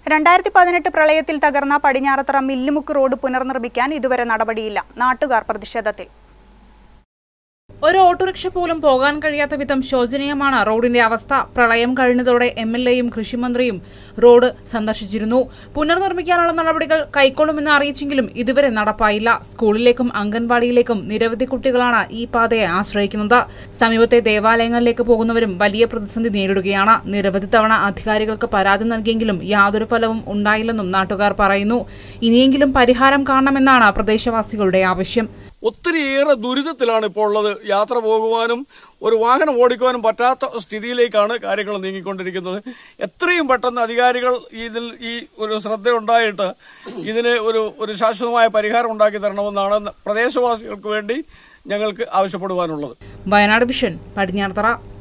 രണ്ടായിരത്തി പതിനെട്ട് പ്രളയത്തിൽ തകർന്ന പടിഞ്ഞാറത്തറ മില്ലുമുക്ക് റോഡ് പുനർനിർമ്മിക്കാൻ ഇതുവരെ നടപടിയില്ല നാട്ടുകാർ പ്രതിഷേധത്തിൽ ഒരു ഓട്ടോറിക്ഷ പോലും പോകാൻ കഴിയാത്ത വിധം ശോചനീയമാണ് റോഡിന്റെ അവസ്ഥ പ്രളയം കഴിഞ്ഞതോടെ എം എൽ എയും കൃഷിമന്ത്രിയും റോഡ് സന്ദർശിച്ചിരുന്നു പുനർനിർമ്മിക്കാനുള്ള നടപടികൾ കൈക്കൊള്ളുമെന്ന് അറിയിച്ചെങ്കിലും ഇതുവരെ നടപ്പായില്ല സ്കൂളിലേക്കും അംഗൻവാടിയിലേക്കും നിരവധി കുട്ടികളാണ് ഈ പാതയെ ആശ്രയിക്കുന്നത് സമീപത്തെ ദേവാലയങ്ങളിലേക്ക് പോകുന്നവരും വലിയ പ്രതിസന്ധി നേരിടുകയാണ് നിരവധി തവണ അധികാരികൾക്ക് പരാതി നൽകിയെങ്കിലും യാതൊരു ഫലവും ഉണ്ടായില്ലെന്നും നാട്ടുകാർ പറയുന്നു ഇനിയെങ്കിലും പരിഹാരം കാണണമെന്നാണ് പ്രദേശവാസികളുടെ ആവശ്യം ഒത്തിരിയേറെ ദുരിതത്തിലാണ് ഇപ്പോൾ ഉള്ളത് യാത്ര പോകുവാനും ഒരു വാഹനം ഓടിക്കുവാനും പറ്റാത്ത സ്ഥിതിയിലേക്കാണ് കാര്യങ്ങൾ നീങ്ങിക്കൊണ്ടിരിക്കുന്നത് എത്രയും പെട്ടെന്ന് അധികാരികൾ ഇതിൽ ഈ ഒരു ശ്രദ്ധയുണ്ടായിട്ട് ഇതിന് ഒരു ഒരു ശാശ്വതമായ പരിഹാരം ഉണ്ടാക്കി തരണമെന്നാണ് പ്രദേശവാസികൾക്ക് വേണ്ടി ഞങ്ങൾക്ക് ആവശ്യപ്പെടുവാനുള്ളത് വയനാട് വിഷൻ പടിഞ്ഞാറത്തറ